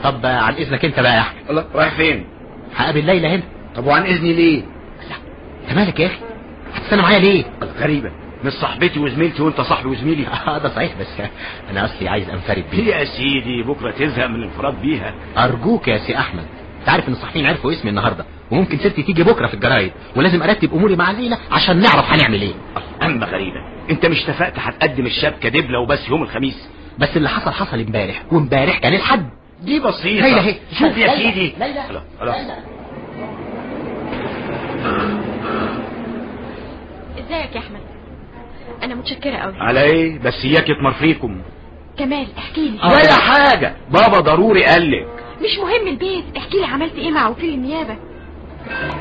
طب آه، عن اذنك انت بقى يا احمد الله رايح فين هقابل ليلى هنا طب وعن اذني ليه انت مالك يا اخي هتستنى معايا ليه غريبة مش صاحبتي وزميلتي وانت صاحبي وزميلي اه ده صحيح بس انا اصلي عايز انفرد ليه بيها يا سيدي بكرة تزهق من الانفراد بيها ارجوك يا سي احمد انت عارف ان الصحفيين عرفوا اسمي النهارده وممكن سيرتي تيجي بكره في الجرايد ولازم ارتب اموري مع ليلى عشان نعرف هنعمل ايه اما غريبة انت مش اتفقت هتقدم الشبكة دبلة وبس يوم الخميس بس اللي حصل حصل امبارح وامبارح كان الحد دي بسيطة ليلى اهي شوف يا ليلى، سيدي ليلى خلاص خلاص ازيك يا احمد انا متشكره قوي على ايه بس اياك يتمرفيكم كمال احكي لي ولا حاجة بابا ضروري قالك مش مهم البيت احكي لي عملت ايه مع وكيل النيابه